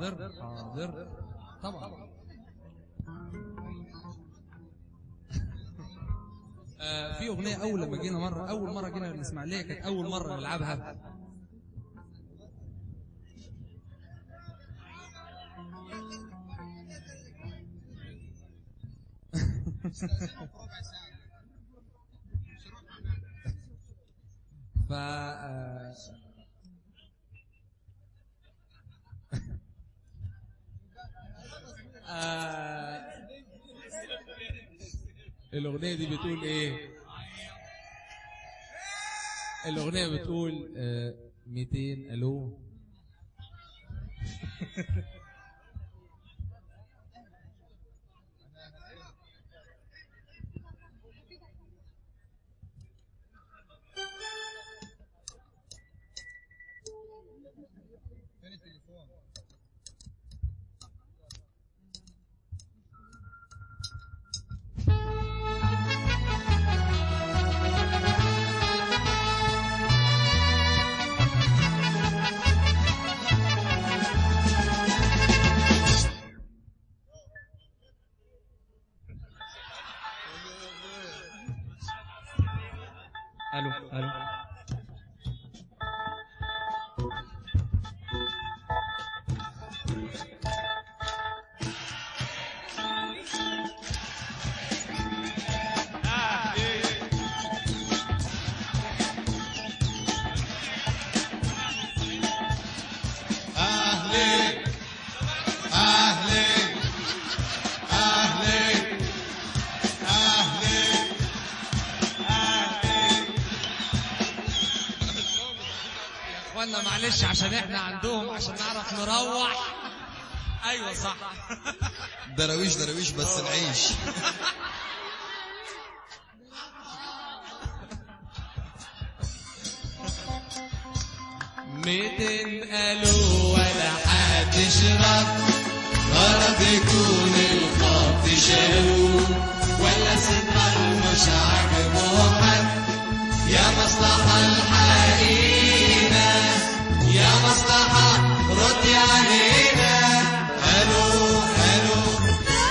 حاضر حاضر طبعا آه في اغنيه اول لما جينا مره اول مره جينا الاسماعيليه كانت اول مره نلعبها ف آه، آه، الأغنية دي بتقول إيه؟ الأغنية بتقول آه، 200 ألو ألو ألو أهلي أهلي أهلي أهلي اخوانا معلش عشان احنا عندهم عشان نعرف نروح ايوه صح دراويش دراويش بس نعيش ميتين قالوا ولا حدش رد غرض يكون الخط شالوه ولا سنة مش عاجبه حد يا مصلحة الحقيقة يا مصلحة ردي علينا الو الو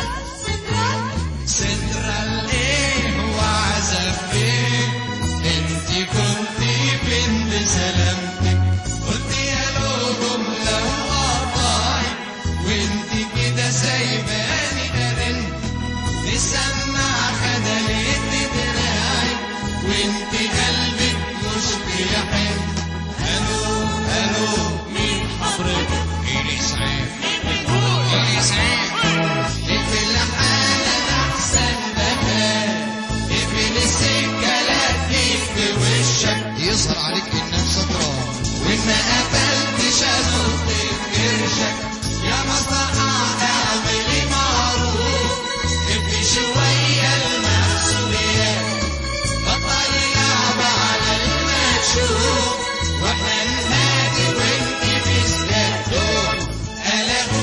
سنترال ايه وعزب ايه انت كنت فين بسلامتك قلت يا له جملة وقطعت وانت كده سايباني ارن نسمع خدلت دراعي وانت قلبك مش بيحن الو الو مين حضرتك ايه سعيد ايه سعيد اقفل حالك احسن مكان اقفل السكه لا تجيب في وشك يظهر عليك انك سكران وان ما قفلتش انط في كرشك يا مصلحه اعملي معروف ابني شويه المسؤوليات بطل لعب على المكشوف واحنا نهادي وانت في سكتون الا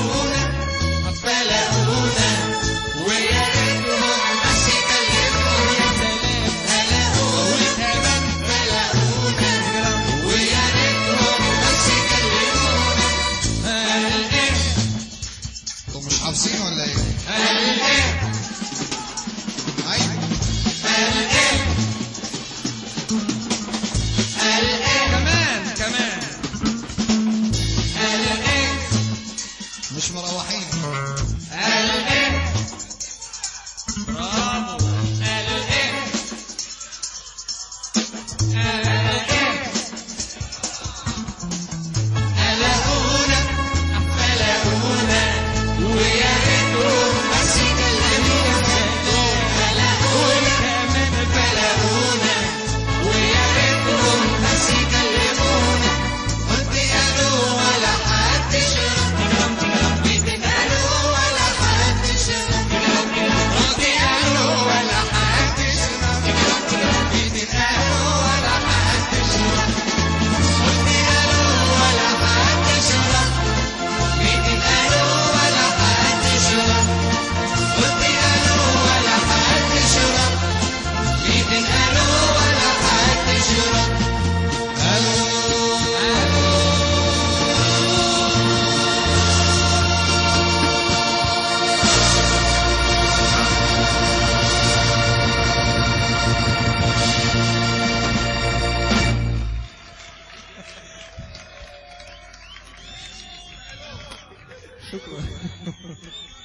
شكرا